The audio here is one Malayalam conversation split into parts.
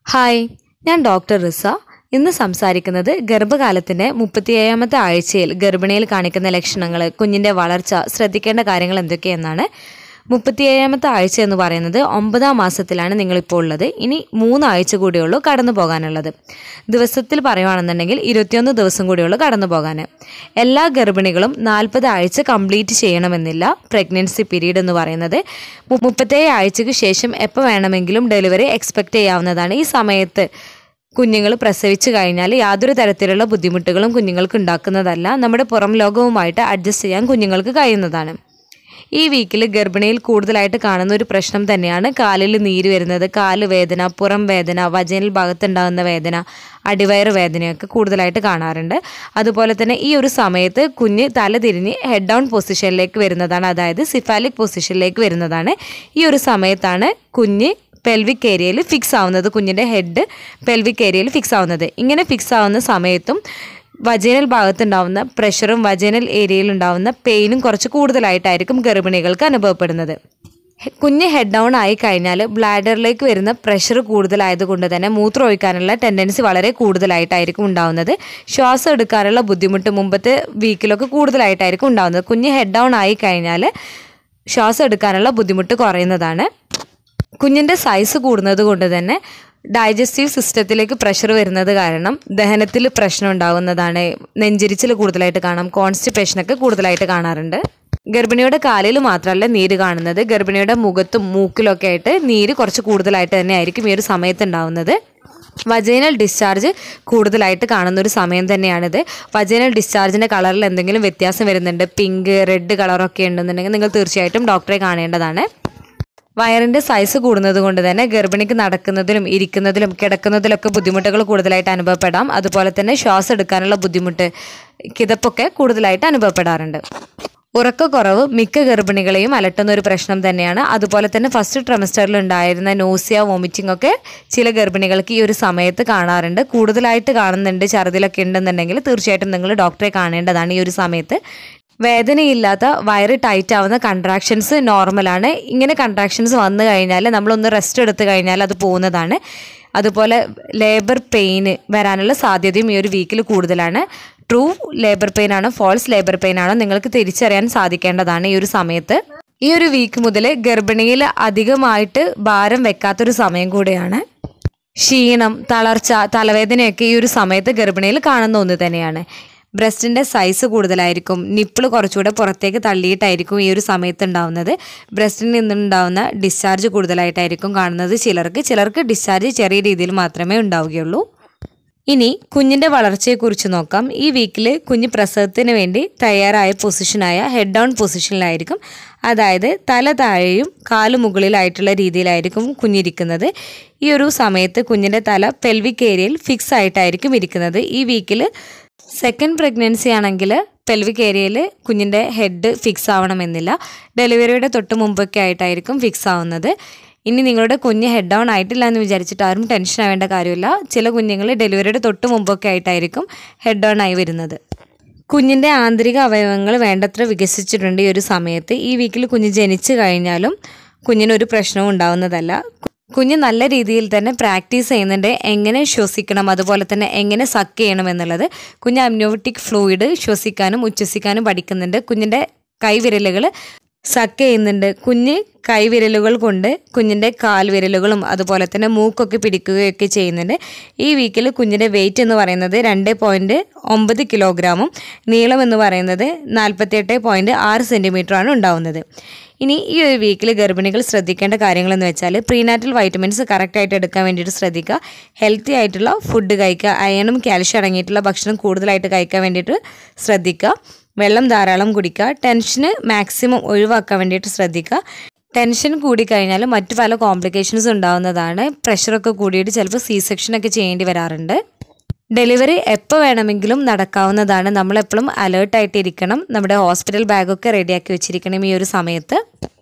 ഹായ് ഞാൻ ഡോക്ടർ റിസ ഇന്ന് സംസാരിക്കുന്നത് ഗർഭകാലത്തിൻ്റെ മുപ്പത്തിയേഴാമത്തെ ആഴ്ചയിൽ ഗർഭിണിയിൽ കാണിക്കുന്ന ലക്ഷണങ്ങൾ കുഞ്ഞിൻ്റെ വളർച്ച ശ്രദ്ധിക്കേണ്ട കാര്യങ്ങൾ എന്തൊക്കെയെന്നാണ് മുപ്പത്തിയേഴാമത്തെ ആഴ്ച എന്ന് പറയുന്നത് ഒമ്പതാം മാസത്തിലാണ് നിങ്ങളിപ്പോൾ ഉള്ളത് ഇനി മൂന്നാഴ്ച കൂടിയുള്ളൂ കടന്നു പോകാനുള്ളത് ദിവസത്തിൽ പറയുവാണെന്നുണ്ടെങ്കിൽ ഇരുപത്തിയൊന്ന് ദിവസം കൂടിയുള്ളൂ കടന്നു പോകാൻ എല്ലാ ഗർഭിണികളും നാൽപ്പത് ആഴ്ച കംപ്ലീറ്റ് ചെയ്യണമെന്നില്ല പ്രഗ്നൻസി പീരീഡ് എന്ന് പറയുന്നത് മു- മുപ്പത്തേഴ് ആഴ്ചയ്ക്ക് ശേഷം എപ്പോൾ വേണമെങ്കിലും ഡെലിവറി എക്സ്പെക്റ്റ് ചെയ്യാവുന്നതാണ് ഈ സമയത്ത് കുഞ്ഞുങ്ങൾ പ്രസവിച്ചു കഴിഞ്ഞാൽ യാതൊരു തരത്തിലുള്ള ബുദ്ധിമുട്ടുകളും കുഞ്ഞുങ്ങൾക്ക് ഉണ്ടാക്കുന്നതല്ല നമ്മുടെ പുറം ലോകവുമായിട്ട് അഡ്ജസ്റ്റ് ചെയ്യാൻ കുഞ്ഞുങ്ങൾക്ക് കഴിയുന്നതാണ് ഈ വീക്കിൽ ഗർഭിണിയിൽ കൂടുതലായിട്ട് കാണുന്ന ഒരു പ്രശ്നം തന്നെയാണ് കാലിൽ നീര് വരുന്നത് കാല് വേദന പുറം വേദന വജനൽ ഭാഗത്തുണ്ടാകുന്ന വേദന അടിവയറ് വേദനയൊക്കെ കൂടുതലായിട്ട് കാണാറുണ്ട് അതുപോലെ തന്നെ ഈ ഒരു സമയത്ത് കുഞ്ഞ് തല തിരിഞ്ഞ് ഹെഡ് ഡൗൺ പൊസിഷനിലേക്ക് വരുന്നതാണ് അതായത് സിഫാലിക് പൊസിഷനിലേക്ക് വരുന്നതാണ് ഈ ഒരു സമയത്താണ് കുഞ്ഞ് പെൽവിക് ഏരിയയിൽ ഫിക്സ് ആവുന്നത് കുഞ്ഞിൻ്റെ ഹെഡ് പെൽവിക് ഏരിയയിൽ ഫിക്സ് ആവുന്നത് ഇങ്ങനെ ഫിക്സ് ആവുന്ന സമയത്തും വജേനൽ ഭാഗത്തുണ്ടാവുന്ന പ്രഷറും വജേനൽ ഏരിയയിൽ ഉണ്ടാവുന്ന പെയിനും കുറച്ച് കൂടുതലായിട്ടായിരിക്കും ഗർഭിണികൾക്ക് അനുഭവപ്പെടുന്നത് ഹെ- കുഞ്ഞ് ഹെഡ് ഡൗൺ ആയി കഴിഞ്ഞാൽ ബ്ലാഡറിലേക്ക് വരുന്ന പ്രഷർ കൂടുതലായതുകൊണ്ട് തന്നെ മൂത്രം ഒഴിക്കാനുള്ള ടെൻഡൻസി വളരെ കൂടുതലായിട്ടായിരിക്കും ഉണ്ടാവുന്നത് ശ്വാസം എടുക്കാനുള്ള ബുദ്ധിമുട്ട് മുമ്പത്തെ വീക്കിലൊക്കെ കൂടുതലായിട്ടായിരിക്കും ഉണ്ടാവുന്നത് കുഞ്ഞ് ഹെഡ് ഡൗൺ ആയി കഴിഞ്ഞാൽ ശ്വാസം എടുക്കാനുള്ള ബുദ്ധിമുട്ട് കുറയുന്നതാണ് കുഞ്ഞിൻ്റെ സൈസ് കൂടുന്നത് കൊണ്ട് തന്നെ ഡൈജസ്റ്റീവ് സിസ്റ്റത്തിലേക്ക് പ്രഷർ വരുന്നത് കാരണം ദഹനത്തിൽ പ്രശ്നം ഉണ്ടാകുന്നതാണ് നെഞ്ചിരിച്ചിൽ കൂടുതലായിട്ട് കാണാം കോൺസ്റ്റിപ്പേഷനൊക്കെ കൂടുതലായിട്ട് കാണാറുണ്ട് ഗർഭിണിയുടെ കാലിൽ മാത്രമല്ല നീര് കാണുന്നത് ഗർഭിണിയുടെ മുഖത്തും മൂക്കിലൊക്കെ ആയിട്ട് നീര് കുറച്ച് കൂടുതലായിട്ട് തന്നെ ആയിരിക്കും ഈ ഒരു സമയത്ത് ഉണ്ടാവുന്നത് വജൈനൽ ഡിസ്ചാർജ് കൂടുതലായിട്ട് കാണുന്ന ഒരു സമയം തന്നെയാണിത് വജൈനൽ ഡിസ്ചാർജിൻ്റെ കളറിൽ എന്തെങ്കിലും വ്യത്യാസം വരുന്നുണ്ട് പിങ്ക് റെഡ് കളറൊക്കെ ഉണ്ടെന്നുണ്ടെങ്കിൽ നിങ്ങൾ തീർച്ചയായിട്ടും ഡോക്ടറെ കാണേണ്ടതാണ് വയറിൻ്റെ സൈസ് കൂടുന്നത് കൊണ്ട് തന്നെ ഗർഭിണിക്ക് നടക്കുന്നതിലും ഇരിക്കുന്നതിലും കിടക്കുന്നതിലൊക്കെ ബുദ്ധിമുട്ടുകൾ കൂടുതലായിട്ട് അനുഭവപ്പെടാം അതുപോലെ തന്നെ ശ്വാസം എടുക്കാനുള്ള ബുദ്ധിമുട്ട് കിതപ്പൊക്കെ കൂടുതലായിട്ട് അനുഭവപ്പെടാറുണ്ട് ഉറക്കക്കുറവ് മിക്ക ഗർഭിണികളെയും അലട്ടുന്ന ഒരു പ്രശ്നം തന്നെയാണ് അതുപോലെ തന്നെ ഫസ്റ്റ് ട്രമസ്റ്ററിൽ ഉണ്ടായിരുന്ന നോസിയ വോമിറ്റിംഗ് ഒക്കെ ചില ഗർഭിണികൾക്ക് ഈ ഒരു സമയത്ത് കാണാറുണ്ട് കൂടുതലായിട്ട് കാണുന്നുണ്ട് ഛർദിലൊക്കെ ഉണ്ടെന്നുണ്ടെങ്കിൽ തീർച്ചയായിട്ടും നിങ്ങൾ ഡോക്ടറെ കാണേണ്ടതാണ് ഈ ഒരു സമയത്ത് വേദനയില്ലാത്ത വയറ് ടൈറ്റ് ആവുന്ന കൺട്രാക്ഷൻസ് നോർമലാണ് ഇങ്ങനെ കൺട്രാക്ഷൻസ് വന്നു കഴിഞ്ഞാൽ നമ്മളൊന്ന് റെസ്റ്റ് എടുത്തു കഴിഞ്ഞാൽ അത് പോകുന്നതാണ് അതുപോലെ ലേബർ പെയിന് വരാനുള്ള സാധ്യതയും ഈ ഒരു വീക്കിൽ കൂടുതലാണ് ട്രൂ ലേബർ പെയിൻ ആണോ ഫോൾസ് ലേബർ പെയിൻ ആണോ നിങ്ങൾക്ക് തിരിച്ചറിയാൻ സാധിക്കേണ്ടതാണ് ഈ ഒരു സമയത്ത് ഈ ഒരു വീക്ക് മുതൽ ഗർഭിണിയിൽ അധികമായിട്ട് ഭാരം വെക്കാത്തൊരു സമയം കൂടെയാണ് ക്ഷീണം തളർച്ച തലവേദനയൊക്കെ ഈ ഒരു സമയത്ത് ഗർഭിണിയിൽ കാണുന്ന ഒന്ന് തന്നെയാണ് ബ്രസ്റ്റിൻ്റെ സൈസ് കൂടുതലായിരിക്കും നിപ്പിൾ കുറച്ചുകൂടെ പുറത്തേക്ക് തള്ളിയിട്ടായിരിക്കും ഈ ഒരു സമയത്ത് ഉണ്ടാവുന്നത് ബ്രസ്റ്റിൽ നിന്നുണ്ടാവുന്ന ഡിസ്ചാർജ് കൂടുതലായിട്ടായിരിക്കും കാണുന്നത് ചിലർക്ക് ചിലർക്ക് ഡിസ്ചാർജ് ചെറിയ രീതിയിൽ മാത്രമേ ഉണ്ടാവുകയുള്ളൂ ഇനി കുഞ്ഞിൻ്റെ വളർച്ചയെക്കുറിച്ച് നോക്കാം ഈ വീക്കിൽ കുഞ്ഞ് പ്രസവത്തിന് വേണ്ടി തയ്യാറായ പൊസിഷനായ ഹെഡ് ഡൗൺ പൊസിഷനിലായിരിക്കും അതായത് തല താഴെയും കാല് മുകളിലായിട്ടുള്ള രീതിയിലായിരിക്കും കുഞ്ഞിരിക്കുന്നത് ഈ ഒരു സമയത്ത് കുഞ്ഞിൻ്റെ തല പെൽവിക് ഏരിയയിൽ ഫിക്സ് ആയിട്ടായിരിക്കും ഇരിക്കുന്നത് ഈ വീക്കിൽ സെക്കൻഡ് പ്രഗ്നൻസി ആണെങ്കിൽ പെൽവിക് ഏരിയയിൽ കുഞ്ഞിൻ്റെ ഹെഡ് ഫിക്സ് ആവണമെന്നില്ല ഡെലിവറിയുടെ തൊട്ട് മുമ്പൊക്കെ ആയിട്ടായിരിക്കും ഫിക്സ് ആവുന്നത് ഇനി നിങ്ങളുടെ കുഞ്ഞ് ഹെഡ് ഡൗൺ ആയിട്ടില്ല എന്ന് വിചാരിച്ചിട്ട് ആരും ടെൻഷൻ ആവേണ്ട കാര്യമില്ല ചില കുഞ്ഞുങ്ങൾ ഡെലിവറിയുടെ തൊട്ട് മുമ്പൊക്കെ ആയിട്ടായിരിക്കും ഹെഡ് ഡൗൺ ആയി വരുന്നത് കുഞ്ഞിൻ്റെ ആന്തരിക അവയവങ്ങൾ വേണ്ടത്ര വികസിച്ചിട്ടുണ്ട് ഈ ഒരു സമയത്ത് ഈ വീക്കിൽ കുഞ്ഞ് ജനിച്ചു കഴിഞ്ഞാലും കുഞ്ഞിനൊരു പ്രശ്നവും ഉണ്ടാവുന്നതല്ല കുഞ്ഞ് നല്ല രീതിയിൽ തന്നെ പ്രാക്ടീസ് ചെയ്യുന്നുണ്ട് എങ്ങനെ ശ്വസിക്കണം അതുപോലെ തന്നെ എങ്ങനെ സക്ക് ചെയ്യണം എന്നുള്ളത് കുഞ്ഞ് അമ്നോട്ടിക് ഫ്ലൂയിഡ് ശ്വസിക്കാനും ഉച്ഛസിക്കാനും പഠിക്കുന്നുണ്ട് കുഞ്ഞിൻ്റെ കൈവിരലുകൾ സക്ക് ചെയ്യുന്നുണ്ട് കുഞ്ഞ് കൈവിരലുകൾ കൊണ്ട് കുഞ്ഞിൻ്റെ കാൽവിരലുകളും അതുപോലെ തന്നെ മൂക്കൊക്കെ പിടിക്കുകയൊക്കെ ചെയ്യുന്നുണ്ട് ഈ വീക്കിൽ കുഞ്ഞിൻ്റെ വെയിറ്റ് എന്ന് പറയുന്നത് രണ്ട് പോയിൻറ്റ് ഒമ്പത് കിലോഗ്രാമും നീളം എന്ന് പറയുന്നത് നാൽപ്പത്തിയെട്ട് പോയിൻറ്റ് ആറ് സെൻറ്റിമീറ്ററാണ് ഉണ്ടാവുന്നത് ഇനി ഈ ഒരു വീക്കിൽ ഗർഭിണികൾ ശ്രദ്ധിക്കേണ്ട കാര്യങ്ങളെന്ന് വെച്ചാൽ പ്രീനാറ്റൽ വൈറ്റമിൻസ് കറക്റ്റായിട്ട് എടുക്കാൻ വേണ്ടിയിട്ട് ശ്രദ്ധിക്കുക ഹെൽത്തി ആയിട്ടുള്ള ഫുഡ് കഴിക്കുക അയണും കാൽഷ്യം അടങ്ങിയിട്ടുള്ള ഭക്ഷണം കൂടുതലായിട്ട് കഴിക്കാൻ വേണ്ടിയിട്ട് ശ്രദ്ധിക്കുക വെള്ളം ധാരാളം കുടിക്കുക ടെൻഷന് മാക്സിമം ഒഴിവാക്കാൻ വേണ്ടിയിട്ട് ശ്രദ്ധിക്കുക ടെൻഷൻ കൂടിക്കഴിഞ്ഞാൽ മറ്റു പല കോംപ്ലിക്കേഷൻസ് ഉണ്ടാകുന്നതാണ് പ്രഷറൊക്കെ കൂടിയിട്ട് ചിലപ്പോൾ സി സെക്ഷനൊക്കെ ചെയ്യേണ്ടി വരാറുണ്ട് ഡെലിവറി എപ്പോൾ വേണമെങ്കിലും നടക്കാവുന്നതാണ് നമ്മളെപ്പോഴും അലേർട്ടായിട്ട് ഇരിക്കണം നമ്മുടെ ഹോസ്പിറ്റൽ ബാഗൊക്കെ റെഡിയാക്കി വെച്ചിരിക്കണം ഈ ഒരു സമയത്ത്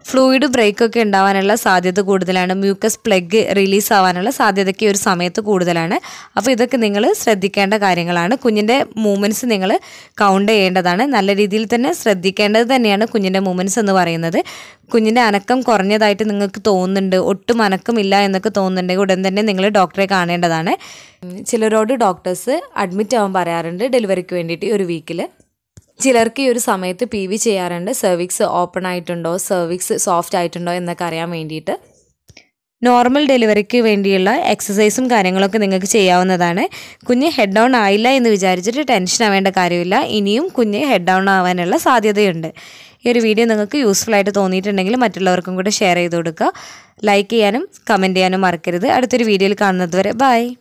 ഫ്ലൂയിഡ് ബ്രേക്ക് ഒക്കെ ഉണ്ടാവാനുള്ള സാധ്യത കൂടുതലാണ് മ്യൂക്കസ് പ്ലഗ് റിലീസ് ആവാനുള്ള സാധ്യതയ്ക്ക് ഈ ഒരു സമയത്ത് കൂടുതലാണ് അപ്പോൾ ഇതൊക്കെ നിങ്ങൾ ശ്രദ്ധിക്കേണ്ട കാര്യങ്ങളാണ് കുഞ്ഞിൻ്റെ മൂവ്മെൻറ്റ്സ് നിങ്ങൾ കൗണ്ട് ചെയ്യേണ്ടതാണ് നല്ല രീതിയിൽ തന്നെ ശ്രദ്ധിക്കേണ്ടത് തന്നെയാണ് കുഞ്ഞിൻ്റെ മൂവ്മെൻറ്റ്സ് എന്ന് പറയുന്നത് കുഞ്ഞിൻ്റെ അനക്കം കുറഞ്ഞതായിട്ട് നിങ്ങൾക്ക് തോന്നുന്നുണ്ട് ഒട്ടും അനക്കമില്ല എന്നൊക്കെ തോന്നുന്നുണ്ടെങ്കിൽ ഉടൻ തന്നെ നിങ്ങൾ ഡോക്ടറെ കാണേണ്ടതാണ് ഉം, ചിലരോട് ഡോക്ടേഴ്സ് അഡ്മിറ്റ് ആവാൻ പറയാറുണ്ട് ഡെലിവറിക്ക് വേണ്ടിയിട്ട് ഈ ഒരു വീക്കിൽ ചിലർക്ക് ഈ ഒരു സമയത്ത് പി വി ചെയ്യാറുണ്ട് സെർവിക്സ് ഓപ്പൺ ആയിട്ടുണ്ടോ സെർവിക്സ് സോഫ്റ്റ് ആയിട്ടുണ്ടോ എന്നൊക്കെ അറിയാൻ വേണ്ടിയിട്ട് നോർമൽ ഡെലിവറിക്ക് വേണ്ടിയുള്ള എക്സസൈസും കാര്യങ്ങളൊക്കെ നിങ്ങൾക്ക് ചെയ്യാവുന്നതാണ് കുഞ്ഞ് ഹെഡ് ഡൗൺ ആയില്ല എന്ന് വിചാരിച്ചിട്ട് ടെൻഷൻ ആവേണ്ട കാര്യമില്ല ഇനിയും കുഞ്ഞ് ഹെഡ് ഡൗൺ ആവാനുള്ള സാധ്യതയുണ്ട് ഈ ഒരു വീഡിയോ നിങ്ങൾക്ക് യൂസ്ഫുൾ ആയിട്ട് തോന്നിയിട്ടുണ്ടെങ്കിൽ മറ്റുള്ളവർക്കും കൂടെ ഷെയർ ചെയ്ത് കൊടുക്കുക ലൈക്ക് ചെയ്യാനും കമൻറ്റ് ചെയ്യാനും മറക്കരുത് അടുത്തൊരു വീഡിയോയിൽ കാണുന്നത് വരെ ബൈ